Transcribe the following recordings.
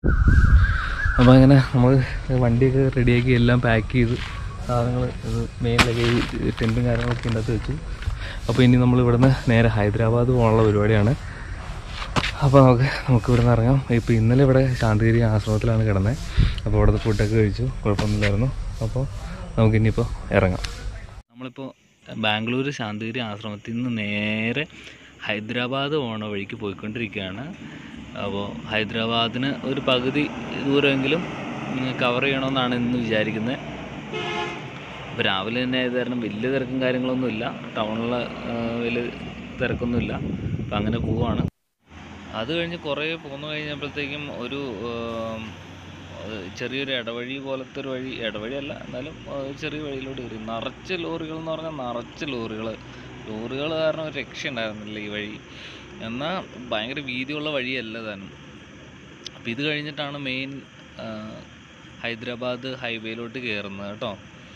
അപ്പോൾ അങ്ങനെ നമ്മൾ വണ്ടിയൊക്കെ റെഡിയാക്കി എല്ലാം പാക്ക് ചെയ്ത് സാധനങ്ങൾ ഇത് മെയിനിലൊക്കെ ഈ ടെൻറ്റും കാര്യങ്ങളൊക്കെ ഇതിനകത്ത് വെച്ചു അപ്പോൾ ഇനി നമ്മൾ ഇവിടുന്ന് നേരെ ഹൈദരാബാദ് പോകാനുള്ള പരിപാടിയാണ് അപ്പോൾ നമുക്ക് നമുക്ക് ഇവിടെ നിന്ന് ഇറങ്ങാം ഇപ്പോൾ ഇന്നലെ ഇവിടെ ശാന്തിഗിരി ആശ്രമത്തിലാണ് കിടന്നത് അപ്പോൾ ഇവിടുത്തെ ഫുഡൊക്കെ കഴിച്ചു കുഴപ്പമൊന്നുമില്ലായിരുന്നു അപ്പോൾ നമുക്കിനിയിപ്പോൾ ഇറങ്ങാം നമ്മളിപ്പോൾ ബാംഗ്ലൂർ ശാന്തിഗിരി ആശ്രമത്തിൽ നിന്ന് നേരെ ഹൈദരാബാദ് പോണ വഴിക്ക് പോയിക്കൊണ്ടിരിക്കുകയാണ് അപ്പോൾ ഹൈദരാബാദിന് ഒരു പകുതി ദൂരമെങ്കിലും കവർ ചെയ്യണമെന്നാണ് ഇന്ന് വിചാരിക്കുന്നത് അപ്പോൾ രാവിലെ തന്നെ ആയത് കാരണം വലിയ തിരക്കും കാര്യങ്ങളൊന്നുമില്ല ടൗണിൽ വലിയ തിരക്കൊന്നുമില്ല അപ്പോൾ അങ്ങനെ പോവാണ് അത് കഴിഞ്ഞ് കുറേ പോന്നു കഴിഞ്ഞപ്പോഴത്തേക്കും ഒരു ആം, അത് ചെറിയൊരു ഇടവഴി പോലത്തെ ഒരു വഴി ഇടവഴിയല്ല എന്നാലും ആ, ഒരു ചെറിയ വഴിയിലൂടെ കയറി നിറച്ച് ലോറികൾ എന്ന് പറഞ്ഞാൽ നിറച്ച് ലോറികൾ ലോറികൾ കാരണം ഒരു രക്ഷയുണ്ടായിരുന്നില്ല ഈ വഴി എന്നാൽ ഭയങ്കര വീതിയുള്ള വഴിയല്ല താനും അപ്പം ഇത് കഴിഞ്ഞിട്ടാണ് മെയിൻ ഹൈദരാബാദ് ഹൈവേയിലോട്ട് കയറുന്നത് കേട്ടോ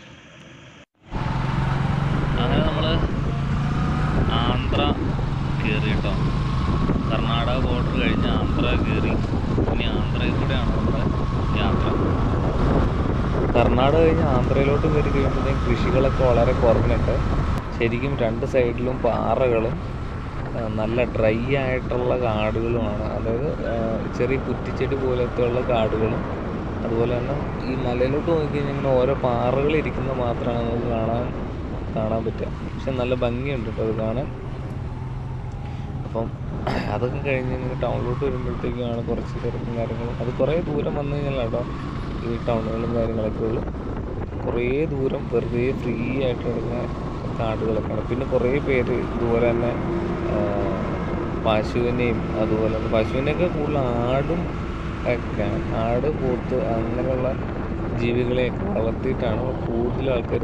അങ്ങനെ നമ്മൾ ആന്ധ്ര കയറി കേട്ടോ കർണാടക ബോർഡർ കഴിഞ്ഞ് ആന്ധ്ര കയറി ഇനി ആന്ധ്രയിൽ കൂടെയാണ് നമ്മുടെ യാത്ര കർണാടക കഴിഞ്ഞ് ആന്ധ്രയിലോട്ട് കയറി കഴിയുമ്പോഴത്തേക്കും കൃഷികളൊക്കെ വളരെ കുറഞ്ഞിട്ട് ശരിക്കും രണ്ട് സൈഡിലും പാറകളും ആ, നല്ല ഡ്രൈ ആയിട്ടുള്ള കാടുകളുമാണ് അതായത് ആ, ചെറിയ കുറ്റിച്ചെടി പോലത്തെ ഉള്ള കാടുകളും അതുപോലെ തന്നെ ഈ മലയിലോട്ട് നോക്കിക്കഴിഞ്ഞാൽ ഇങ്ങനെ ഓരോ പാറകൾ ഇരിക്കുന്നത് മാത്രമാണ് നമുക്ക് കാണാൻ കാണാൻ പറ്റുക പക്ഷെ നല്ല ഭംഗിയുണ്ട് കേട്ടോ അത് കാണാൻ അപ്പം അതൊക്കെ കഴിഞ്ഞ് ഇങ്ങനെ ടൗണിലോട്ട് വരുമ്പോഴത്തേക്കാണ് കുറച്ച് തിരക്കും കാര്യങ്ങളും അത് കുറേ ദൂരം വന്നു കഴിഞ്ഞാൽ കേട്ടോ ഈ ടൗണുകളും കാര്യങ്ങളൊക്കെ ഉള്ളു കുറേ ദൂരം വെറുതെ ഫ്രീ ആയിട്ട് കിടക്കുന്ന കാടുകളൊക്കെയാണ് പിന്നെ കുറേ പേര് ഇതുപോലെ തന്നെ ആ, പശുവിനെയും അതുപോലെ തന്നെ പശുവിനെയൊക്കെ കൂടുതൽ ആടും ഒക്കെയാണ് ആട് പോത്ത് അങ്ങനെയുള്ള ജീവികളെയൊക്കെ വളർത്തിയിട്ടാണ് കൂടുതൽ ആൾക്കാർ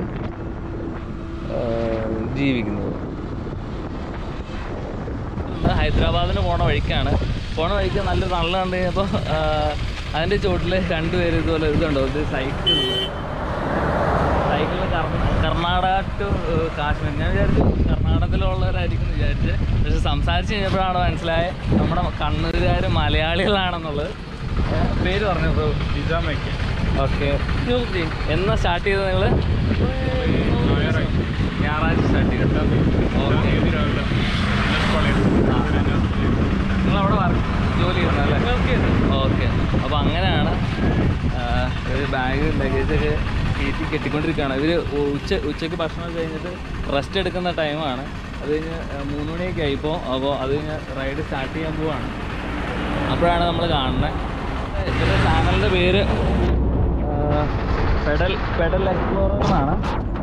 ജീവിക്കുന്നത് ഹൈദരാബാദിന് പോണ വഴിക്കാണ് പോണ വഴിക്ക് നല്ലൊരു തള്ളു കണ്ടു കഴിഞ്ഞപ്പോൾ അതിൻ്റെ ചുവട്ടിൽ രണ്ടുപേര് ഇതുപോലെ ഇതുണ്ടോ ഇത് സൈക്കിൾ സൈക്കിളിൽ കർണാടക ടു കാശ്മീർ ഞാൻ വിചാരിച്ചു കർണാടകത്തിലുള്ളവരായിരിക്കും എന്ന് വിചാരിച്ച് പക്ഷെ സംസാരിച്ച് കഴിഞ്ഞപ്പോഴാണ് മനസ്സിലായത് നമ്മുടെ കണ്ണൂരുകാർ മലയാളികളാണെന്നുള്ളത് ഏ, പേര് പറഞ്ഞു ബ്രോ ഓക്കെ എന്നാ സ്റ്റാർട്ട് ചെയ്തത് നിങ്ങൾ ഞായറാഴ്ച സ്റ്റാർട്ട് ചെയ്തു ഓക്കെ നിങ്ങൾ അവിടെ വർക്ക് ജോലി ചെയ്യുന്നല്ലേ ഓക്കെ അപ്പോൾ അങ്ങനെയാണ് ആഹ്, ഒരു ബാഗ് ലഗേജൊക്കെ കയറ്റി കെട്ടിക്കൊണ്ടിരിക്കുകയാണ് ഇവർ ഉച്ച ഉച്ചയ്ക്ക് ഭക്ഷണം കഴിഞ്ഞിട്ട് റെസ്റ്റ് എടുക്കുന്ന ടൈമാണ് അത് കഴിഞ്ഞ് ആഹ്, മൂന്ന് മണിയൊക്കെ ആയിപ്പോൾ അപ്പോൾ അത് കഴിഞ്ഞ് റൈഡ് സ്റ്റാർട്ട് ചെയ്യാൻ പോവാണ് അപ്പോഴാണ് നമ്മൾ കാണുന്നത് ഇതിൻ്റെ ചാനലിൻ്റെ പേര് ആഹ്, പെഡൽ പെഡൽ എക്സ്പ്ലോറർ എന്നാണ്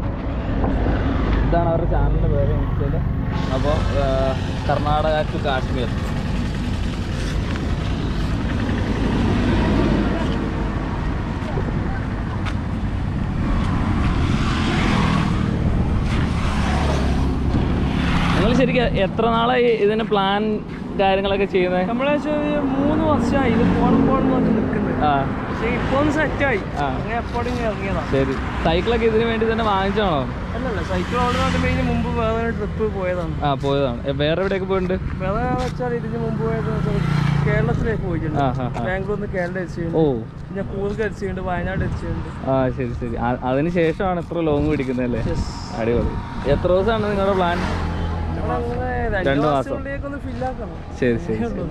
ഇതാണ് അവരുടെ ചാനലിൻ്റെ പേര് ഇൻസ്റ്റയിൽ അപ്പോൾ കർണാടക ടു കാശ്മീർ നിങ്ങൾ ശരിക്കും എത്ര നാളായി ഇതിന് പ്ലാൻ കാര്യങ്ങളൊക്കെ ചെയ്യുന്നത് നമ്മളെ മൂന്ന് വർഷമായി ഇത് പോണം പോണം എന്ന് പറഞ്ഞ് നിൽക്കുന്നത് ആ പക്ഷേ ഇപ്പൊ ഒന്ന് സെറ്റായി ആ. അങ്ങനെ എപ്പോഴും ഇങ്ങനെ ഇറങ്ങിയതാ ശരി സൈക്കിളൊക്കെ ഇതിന് വേണ്ടി തന്നെ വാങ്ങിച്ചാണോ അല്ലല്ല സൈക്കിൾ ഓടുന്നതിന് മെയിന് മുമ്പ് വേറെ ട്രിപ്പ് പോയതാണ് ആ പോയതാണ് എ, വേറെ എവിടെയൊക്കെ പോയിട്ടുണ്ട് വേറെ വെച്ചാൽ ഇതിന് മുമ്പ് പോയത് വെച്ചാൽ കേരളത്തിലേക്ക് പോയിട്ടുണ്ട് ആ ഹാ ഹാ ബാംഗ്ലൂരിൽ നിന്ന് കേരളം ഓ എത്തിച്ചിട്ടുണ്ട് പിന്നെ കൂർഗ് എത്തിച്ചിട്ടുണ്ട് വയനാട് എത്തിച്ചിട്ടുണ്ട് ആ ശരി ശരി ആ, അതിന് ശേഷമാണ് ഇത്ര ലോങ് പിടിക്കുന്നതല്ലേ അടിപൊളി എത്ര ദിവസമാണ് നിങ്ങളുടെ പ്ലാൻ നമ്മളങ്ങനെ രണ്ട് രണ്ട് മാസം. മാസത്തിനുള്ളിലേക്ക് ഒന്ന് ഫില്ലാക്കണം ശരി ശരി ശരി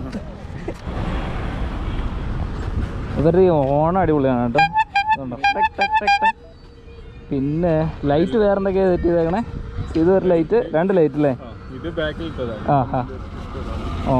ഇവരുടെ ഈ ഓണം അടിപൊളിയാണ് കേട്ടോ ഇതുണ്ടോ? ടക്ക് ടക്ക് ടക്ക് ടക്ക്. പിന്നെ ലൈറ്റ് വേറെ എന്തൊക്കെയാ സെറ്റ് ചെയ്തേക്കണേ ഇത് ഒരു ലൈറ്റ് രണ്ട് ലൈറ്റ് അല്ലേ ഇത് ബാക്കിലിട്ടതാണ് ആ ഹാ ഓ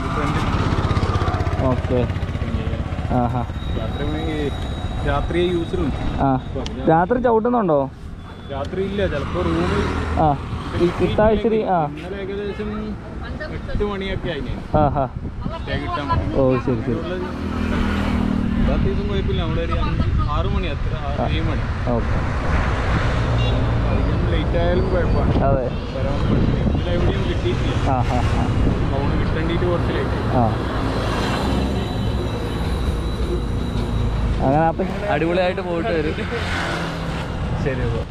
ഓക്കെ ആ ഹാ രാത്രി യൂസറും ആ രാത്രി ചവിട്ടുന്നുണ്ടോ രാത്രി ഇല്ല ചിലപ്പോ റൂമിൽ ആ ഇ- ഇത്താഴ്ചരി ആ ഇന്നലെ ഏകദേശം എട്ട് മണിയൊക്കെ ആയിന് ആ ഹാ സ്റ്റേ കിട്ടാൻ വേണ്ടി. ഓ ശരി ശരി എല്ലാ ദിവസവും കുഴപ്പമില്ല നമ്മുടെ ഒരു അഞ്ച് ആറ് മണി അത്ര ആറ് ഏഴ് മണി ഓക്കെ അധികം ലേറ്റ് ആയാലും കുഴപ്പമാണ് അതെ വരാൻ പറ്റില്ല ഇന്നലെ എവിടെയും കിട്ടിയിട്ടില്ല ആ ഹാ ഹാ ഫോൺ കിട്ടേണ്ടിയിട്ട് കുറച്ച് ലേറ്റ് ആ അങ്ങനെ അപ്പം അടിപൊളിയായിട്ട് പോയിട്ട് വരും ശരി അപ്പോൾ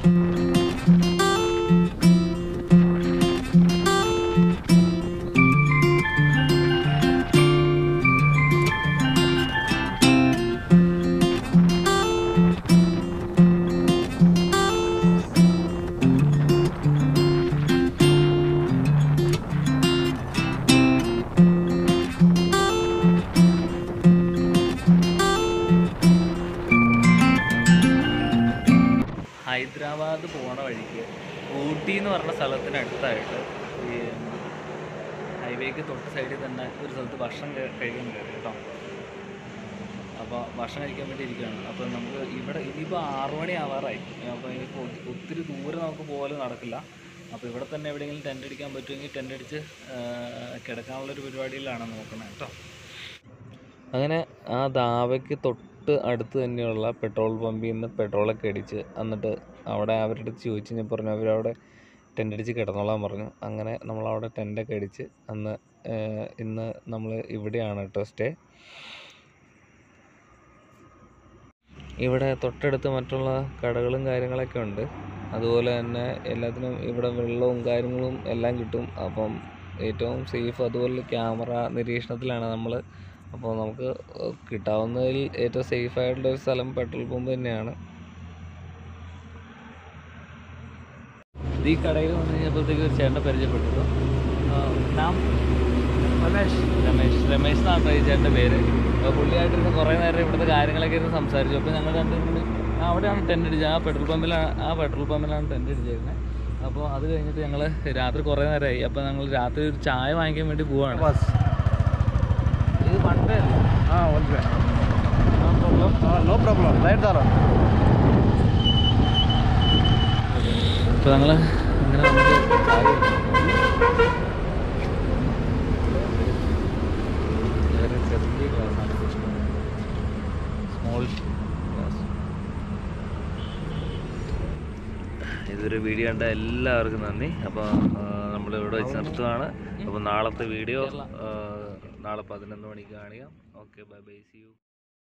ഊട്ടി എന്ന് പറഞ്ഞ സ്ഥലത്തിന് അടുത്തായിട്ട് ഈ ഹൈവേക്ക് തൊട്ട് സൈഡിൽ തന്നെ ഒരു സ്ഥലത്ത് ഭക്ഷണം കഴി- കഴിക്കാൻ കയറി കേട്ടോ അപ്പോൾ ഭക്ഷണം കഴിക്കാൻ വേണ്ടി ഇരിക്കുകയാണ് അപ്പോൾ നമുക്ക് ഇവിടെ ഇനിയിപ്പോൾ ആറു മണി ആവാറായി അപ്പോൾ ഇനിയിപ്പോൾ ഒ- ഒത്തിരി ദൂരെ നമുക്ക് പോലും നടക്കില്ല അപ്പോൾ ഇവിടെ തന്നെ എവിടെയെങ്കിലും ടെൻ്റ് അടിക്കാൻ പറ്റുമെങ്കിൽ ടെൻ്റ് അടിച്ച് ആ, കിടക്കാനുള്ളൊരു പരിപാടിയിലാണ് നോക്കുന്നത് കേട്ടോ അങ്ങനെ ആ ദാവയ്ക്ക് തൊട്ട് അടുത്ത് തന്നെയുള്ള പെട്രോൾ പമ്പിൽ നിന്ന് പെട്രോളൊക്കെ അടിച്ച് എന്നിട്ട് അവിടെ അവരുടെ അടുത്ത് ചോദിച്ചു ഞാൻ പറഞ്ഞു അവരവിടെ ടെൻ്റ് അടിച്ച് കിടന്നോളാൻ പറഞ്ഞു അങ്ങനെ നമ്മളവിടെ ടെൻ്റൊക്കെ അടിച്ച് അന്ന് ഏഹ്, ഇന്ന് നമ്മൾ ഇവിടെയാണ് കേട്ടോ സ്റ്റേ ഇവിടെ തൊട്ടടുത്ത് മറ്റുള്ള കടകളും കാര്യങ്ങളൊക്കെ ഉണ്ട് അതുപോലെ തന്നെ എല്ലാത്തിനും ഇവിടെ വെള്ളവും കാര്യങ്ങളും എല്ലാം കിട്ടും അപ്പം ഏറ്റവും സേഫ് അതുപോലെ ക്യാമറ നിരീക്ഷണത്തിലാണ് നമ്മൾ അപ്പോൾ നമുക്ക് കിട്ടാവുന്നതിൽ ഏറ്റവും സേഫ് ആയിട്ടുള്ള ഒരു സ്ഥലം പെട്രോൾ പമ്പ് തന്നെയാണ് ഈ കടയിൽ വന്നു കഴിഞ്ഞപ്പോഴത്തേക്ക് ഒരു ചേട്ടനെ പരിചയപ്പെട്ടു നാം രമേശ് രമേശ് രമേശ് എന്നാണ് ഈ ചേട്ടൻ്റെ പേര് അപ്പോൾ പുള്ളിയായിട്ടിരുന്ന് കുറേ നേരം ഇവിടുത്തെ കാര്യങ്ങളൊക്കെ ഇരുന്ന് സംസാരിച്ചു അപ്പോൾ ഞങ്ങൾ രണ്ടും കൂടി ആ, അവിടെയാണ് ടെൻ്റ് അടിച്ചത് ആ പെട്രോൾ പമ്പിലാണ് ആ പെട്രോൾ പമ്പിലാണ് ടെൻ്റ് അടിച്ചിരുന്നത് അപ്പോൾ അത് കഴിഞ്ഞിട്ട് ഞങ്ങൾ രാത്രി കുറേ നേരമായി അപ്പോൾ ഞങ്ങൾ രാത്രി ഒരു ചായ വാങ്ങിക്കാൻ വേണ്ടി പോവാണ് ബസ് ഇത് പണ്ടേ ആ ಒಂದು ನೋ ಪ್ರಾಬ್ಲಮ್ ಲೈಟ್ ದಾರ അപ്പോൾ ഞങ്ങൾ ഇങ്ങനെ നമുക്ക് ചായ വേറെ ചെറിയ ഗ്ലാസ്സാണ് സ്മോൾ ഗ്ലാസ് ഇതൊരു വീഡിയോ കണ്ട എല്ലാവർക്കും നന്ദി അപ്പോൾ നമ്മൾ ഇവിടെ വെച്ച് നിർത്തുകയാണ് അപ്പോൾ നാളത്തെ വീഡിയോ നാളെ പതിനൊന്ന് മണിക്ക് കാണിക്കാം okay bye bye see U